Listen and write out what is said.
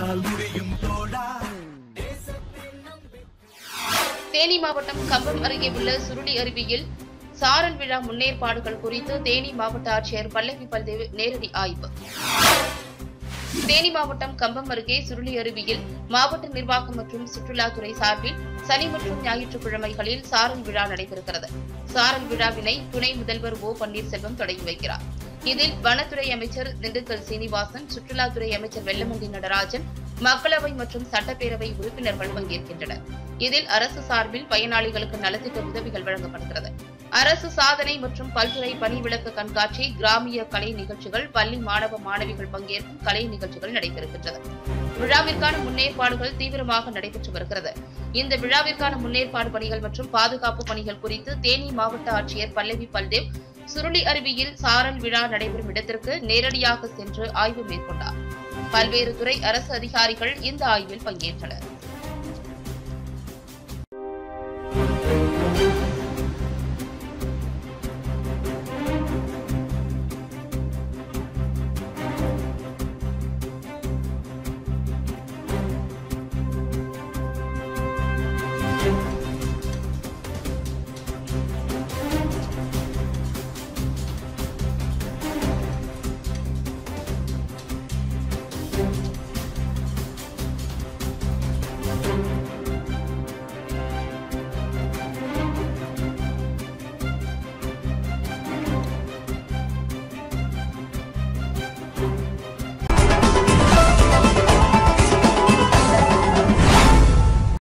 உன்னால் முடியும் தோழா தேனி மாவட்டம் கம்பம் அருகே உள்ள சுருளி அருவியில் சாரல் விழா முன்னேற்பாடுகள் குறித்து தேனி மாவட்ட ஆட்சியர் பல்லவி பல்தேவ் நேரடி ஆய்வு தேனி மாவட்டம் கம்பம் அருகே சுருளி அருவியில் மாவட்ட நிர்வாகம் மற்றும் சுற்றுலாத்துறை சார்பில் சனி மற்றும் ஞாயிற்றுக்கிழமைகளில் சாரல் விழா நடைபெறுகிறது சாரல் விழாவினை துணை முதல்வர் ஓ பன்னீர்செல்வம் தொடங்கி வைக்கிறார் இதில் வனத்துறை அமைச்சர் திண்டுக்கல் சீனிவாசன் சுற்றுலாத்துறை அமைச்சர் வெல்லமண்டி நடராஜன் மக்களவை மற்றும் சட்டப்பேரவை உறுப்பினர்கள் பங்கேற்கின்றனர் இதில் அரசு சார்பில் பயனாளிகளுக்கு நலத்திட்ட உதவிகள் வழங்கப்படுகிறது அரசு சாதனை மற்றும் பல்துறை பணி விளக்க கண்காட்சி கிராமிய கலை நிகழ்ச்சிகள் பள்ளி மாணவ மாணவிகள் பங்கேற்கும் கலை நிகழ்ச்சிகள் நடைபெறுகின்றது விழாவிற்கான முன்னேற்பாடுகள் தீவிரமாக நடைபெற்று வருகிறது இந்த விழாவிற்கான முன்னேற்பாடு பணிகள் மற்றும் பாதுகாப்பு பணிகள் குறித்து தேனி மாவட்ட ஆட்சியர் பல்லவி பல்தேவ் சுருளி அருவியில் சாரல் விழா நடைபெறும் இடத்திற்கு நேரடியாக சென்று ஆய்வு மேற்கொண்டார் பல்வேறு துறை அரசு அதிகாரிகள் இந்த ஆய்வில் பங்கேற்றனர்